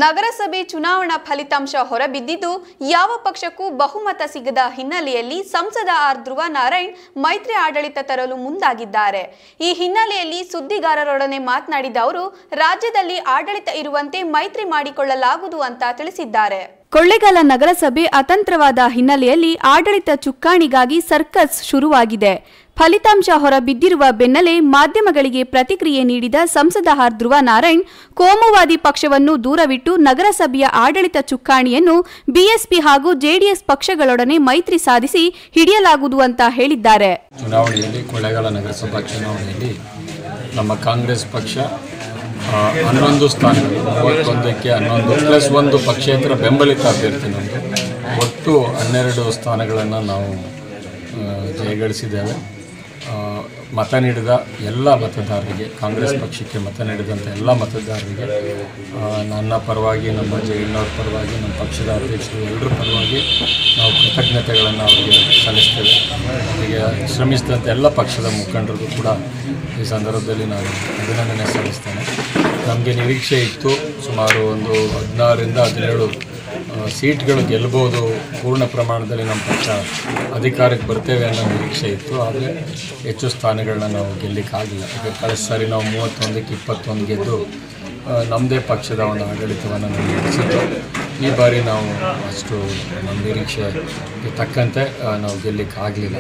ನಗರಸಭೆ ಚುನಾವಣಾ ಫಲಿತಾಂಶ ಹೊರಬಿದ್ದಿದ್ದು ಯಾವ ಪಕ್ಷಕ್ಕೂ ಬಹುಮತ ಸಿಗದ ಹಿನ್ನೆಲೆಯಲ್ಲಿ ಸಂಸದ ಆರ್ ಧ್ರುವ ನಾರಾಯಣ್ ಮೈತ್ರಿ ಆಡಳಿತ ತರಲು ಮುಂದಾಗಿದ್ದಾರೆ ಈ ಹಿನ್ನೆಲೆಯಲ್ಲಿ ಸುದ್ದಿಗಾರರೊಡನೆ ಮಾತನಾಡಿದ ಅವರು ರಾಜ್ಯದಲ್ಲಿ ಆಡಳಿತ ಇರುವಂತೆ ಮೈತ್ರಿ ಮಾಡಿಕೊಳ್ಳಲಾಗುವುದು ಅಂತ ತಿಳಿಸಿದ್ದಾರೆ ಕೊಳ್ಳೇಗಾಲ ನಗರಸಭೆ ಅತಂತ್ರವಾದ ಹಿನ್ನೆಲೆಯಲ್ಲಿ ಆಡಳಿತ ಚುಕ್ಕಾಣಿಗಾಗಿ ಸರ್ಕಸ್ ಶುರುವಾಗಿದೆ ಫಲಿತಾಂಶ ಹೊರಬಿದ್ದಿರುವ ಬೆನ್ನಲ್ಲೇ ಮಾಧ್ಯಮಗಳಿಗೆ ಪ್ರತಿಕ್ರಿಯೆ ನೀಡಿದ ಸಂಸದ ಆರ್ ಧ್ರುವ ನಾರಾಯಣ್ ಕೋಮುವಾದಿ ಪಕ್ಷವನ್ನು ದೂರವಿಟ್ಟು ನಗರಸಭೆಯ ಆಡಳಿತ ಚುಕ್ಕಾಣಿಯನ್ನು ಬಿಎಸ್ಪಿ ಹಾಗೂ ಜೆಡಿಎಸ್ ಪಕ್ಷಗಳೊಡನೆ ಮೈತ್ರಿ ಸಾಧಿಸಿ ಹಿಡಿಯಲಾಗುವುದು ಅಂತ ಹೇಳಿದ್ದಾರೆ ಚುನಾವಣೆಯಲ್ಲಿ ಕೊಳ್ಳೇಗಾಲ ನಗರಸಭಾ ಚುನಾವಣೆಯಲ್ಲಿ ನಮ್ಮ ಕಾಂಗ್ರೆಸ್ ಪಕ್ಷ ಆ, ಹನ್ನೊಂದು ಸ್ಥಾನಗಳು ಮೂವತ್ತೊಂದಕ್ಕೆ ಹನ್ನೊಂದು ಪ್ಲಸ್ ಒಂದು ಪಕ್ಷೇತರ ಬೆಂಬಲಿತ ಅಭ್ಯರ್ಥಿ ನಮ್ಮದು ಒಟ್ಟು ಹನ್ನೆರಡು ಸ್ಥಾನಗಳನ್ನು ನಾವು ಆ, ಜಯಗಳಿಸಿದ್ದೇವೆ ಆ, ಮತ ನೀಡಿದ ಎಲ್ಲ ಮತದಾರರಿಗೆ ಕಾಂಗ್ರೆಸ್ ಪಕ್ಷಕ್ಕೆ ಮತ ನೀಡಿದಂಥ ಎಲ್ಲ ಮತದಾರರಿಗೆ ಆ, ನನ್ನ ಪರವಾಗಿ ನಮ್ಮ ಜೈಲಿನವ್ರ ಪರವಾಗಿ ನಮ್ಮ ಪಕ್ಷದ ಅಧ್ಯಕ್ಷರು ಎಲ್ಲರ ಪರವಾಗಿ ನಾವು ಕೃತಜ್ಞತೆಗಳನ್ನು ಅವರಿಗೆ ಸಲ್ಲಿಸ್ತೇವೆ ಅವರಿಗೆ ಶ್ರಮಿಸಿದಂಥ ಎಲ್ಲ ಪಕ್ಷದ ಮುಖಂಡರಿಗೂ ಕೂಡ ಈ ಸಂದರ್ಭದಲ್ಲಿ ನಾನು ಅಭಿನಂದನೆ ಸಲ್ಲಿಸ್ತೇನೆ ನಮಗೆ ನಿರೀಕ್ಷೆ ಇತ್ತು ಸುಮಾರು ಒಂದು ಹದಿನಾರರಿಂದ ಹದಿನೇಳು ಆ, ಸೀಟ್ಗಳು ಗೆಲ್ಬೋದು ಪೂರ್ಣ ಪ್ರಮಾಣದಲ್ಲಿ ನಮ್ಮ ಪಕ್ಷ ಅಧಿಕಾರಕ್ಕೆ ಬರ್ತೇವೆ ಅನ್ನೋ ನಿರೀಕ್ಷೆ ಇತ್ತು ಆದರೆ ಹೆಚ್ಚು ಸ್ಥಾನಗಳನ್ನ ನಾವು ಗೆಲ್ಲಿಕ್ಕಾಗಿಲ್ಲ ಈಗ ಕಳೆದ ಸಾರಿ ನಾವು ಮೂವತ್ತೊಂದಕ್ಕೆ ಇಪ್ಪತ್ತೊಂದು ಗೆದ್ದು ಆ, ನಮ್ಮದೇ ಪಕ್ಷದ ಒಂದು ಆಡಳಿತವನ್ನು ನಾವು ನಡೆಸಿದ್ದು ಈ ಬಾರಿ ನಾವು ಅಷ್ಟು ನಮ್ಮ ನಿರೀಕ್ಷೆಗೆ ತಕ್ಕಂತೆ ಆ, ನಾವು ಗೆಲ್ಲಿಕ್ಕಾಗಲಿಲ್ಲ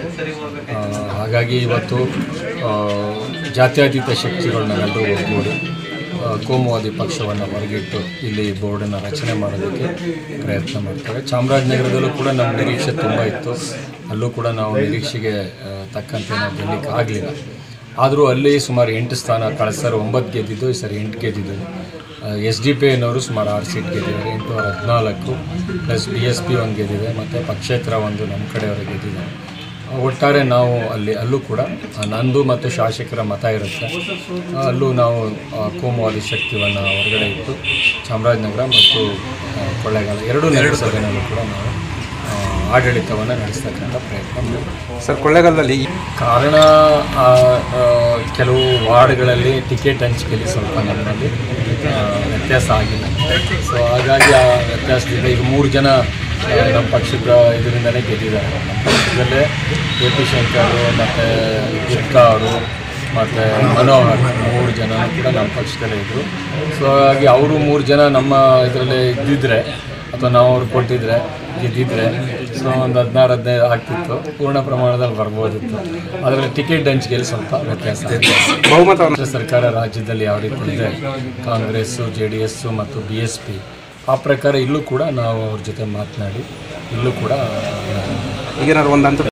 ಹಾಗಾಗಿ ಇವತ್ತು ಆ, ಜಾತ್ಯತೀತ ಶಕ್ತಿಗಳು ನಾವೆಲ್ಲರೂ ಒಗ್ಗೂಡಿ ಆ, ಕೋಮುವಾದಿ ಪಕ್ಷವನ್ನು ಹೊರಗಿಟ್ಟು ಇಲ್ಲಿ ಬೋರ್ಡನ್ನು ರಚನೆ ಮಾಡೋದಕ್ಕೆ ಪ್ರಯತ್ನ ಮಾಡ್ತೇವೆ ಚಾಮರಾಜನಗರದಲ್ಲೂ ಕೂಡ ನಮ್ಮ ನಿರೀಕ್ಷೆ ತುಂಬ ಇತ್ತು ಅಲ್ಲೂ ಕೂಡ ನಾವು ನಿರೀಕ್ಷೆಗೆ ಆ, ತಕ್ಕಂತೆ ನಾವು ಗೆಲ್ಲಕ್ಕೆ ಆಗಲಿಲ್ಲ ಆದರೂ ಅಲ್ಲಿ ಸುಮಾರು ಎಂಟು ಸ್ಥಾನ ಕಳೆದ ಸರಿ ಒಂಬತ್ತು ಗೆದ್ದಿದ್ದು ಈ ಸರಿ ಎಂಟು ಗೆದ್ದಿದ್ದು ಎಸ್ ಡಿ ಪಿ ಎನ್ನವರು ಸುಮಾರು ಆರು ಸೀಟ್ ಗೆದ್ದಿದ್ದಾರೆ ಎಂಟು ಹದಿನಾಲ್ಕು ಪ್ಲಸ್ ಬಿ ಎಸ್ ಪಿ ಒಂದು ಗೆದ್ದಿದೆ ಮತ್ತು ಪಕ್ಷೇತರ ಒಂದು ನಮ್ಮ ಕಡೆಯವರು ಗೆದ್ದಿದ್ದಾರೆ ಒಟ್ಟಾರೆ ನಾವು ಅಲ್ಲಿ ಅಲ್ಲೂ ಕೂಡ ಆ, ನಂದು ಮತ್ತು ಶಾಸಕರ ಮತ ಇರುತ್ತೆ ಆ, ಅಲ್ಲೂ ನಾವು ಆ, ಕೋಮುವಾದಿ ಶಕ್ತಿಯನ್ನು ಹೊರಗಡೆ ಇಟ್ಟು ಚಾಮರಾಜನಗರ ಮತ್ತು ಆ, ಕೊಳ್ಳೇಗಾಲ ಎರಡೂ ನಗರಸಭೆನಲ್ಲೂ ಕೂಡ ನಾವು ಆ, ಆಡಳಿತವನ್ನು ನಡೆಸ್ತಕ್ಕಂಥ ಪ್ರಯತ್ನ ಮಾಡ್ತೀವಿ ಸರ್ ಕೊಳ್ಳೇಗಾಲದಲ್ಲಿ ಈ- ಕಾರಣ ಆ, ಆ, ಕೆಲವು ವಾರ್ಡ್ಗಳಲ್ಲಿ ಟಿಕೆಟ್ ಹಂಚಿಕೆಯಲ್ಲಿ ಸ್ವಲ್ಪ ನಮ್ಮಲ್ಲಿ ಆ, ವ್ಯತ್ಯಾಸ ಆಗಿಲ್ಲ ಸೊ ಹಾಗಾಗಿ ಆ ವ್ಯತ್ಯಾಸದಿಂದ ಈಗ ಮೂರು ಜನ ಆ, ನಮ್ಮ ಪಕ್ಷದ ಇದರಿಂದನೇ ಗೆದ್ದಿದ್ದಾರೆ ನಮ್ಮ ಪಕ್ಷದಲ್ಲೇ ಎ ಪಿ ಶಂಕರ್ ಮತ್ತು ಗುಪ್ತಾ ಅವರು ಮತ್ತು ಮನೋಹರ್ ಮೂರು ಜನ ಕೂಡ ನಮ್ಮ ಪಕ್ಷದಲ್ಲೇ ಇದ್ದರು ಸೊ ಹಾಗಾಗಿ ಅವರು ಮೂರು ಜನ ನಮ್ಮ ಇದರಲ್ಲೇ ಇದ್ದಿದ್ರೆ ಅಥವಾ ನಾವು ಅವ್ರು ಕೊಟ್ಟಿದ್ರೆ ಗೆದ್ದಿದ್ರೆ ಸೊ ಒಂದು ಹದಿನಾರು ಹದಿನೈದು ಆಗ್ತಿತ್ತು ಪೂರ್ಣ ಪ್ರಮಾಣದಲ್ಲಿ ಬರ್ಬೋದಿತ್ತು ಅದರಲ್ಲಿ ಟಿಕೆಟ್ ಹಂಚಿಕೆಯಲ್ಲಿ ಸ್ವಲ್ಪ ವ್ಯತ್ಯಾಸ ಆಗಿದೆ ಬಹುಮತವನ್ನು ರಾಜ್ಯ ಸರ್ಕಾರ ರಾಜ್ಯದಲ್ಲಿ ಯಾವ ರೀತಿ ಇದೆ ಕಾಂಗ್ರೆಸ್ಸು ಜೆ ಡಿ ಎಸ್ಸು ಮತ್ತು ಬಿ ಎಸ್ ಪಿ ಆ ಪ್ರಕಾರ ಇಲ್ಲೂ ಕೂಡ ನಾವು ಅವ್ರ ಜೊತೆ ಮಾತನಾಡಿ ಇಲ್ಲೂ ಕೂಡ ಈಗೇನಾದ್ರು ಒಂದು ಹಂತ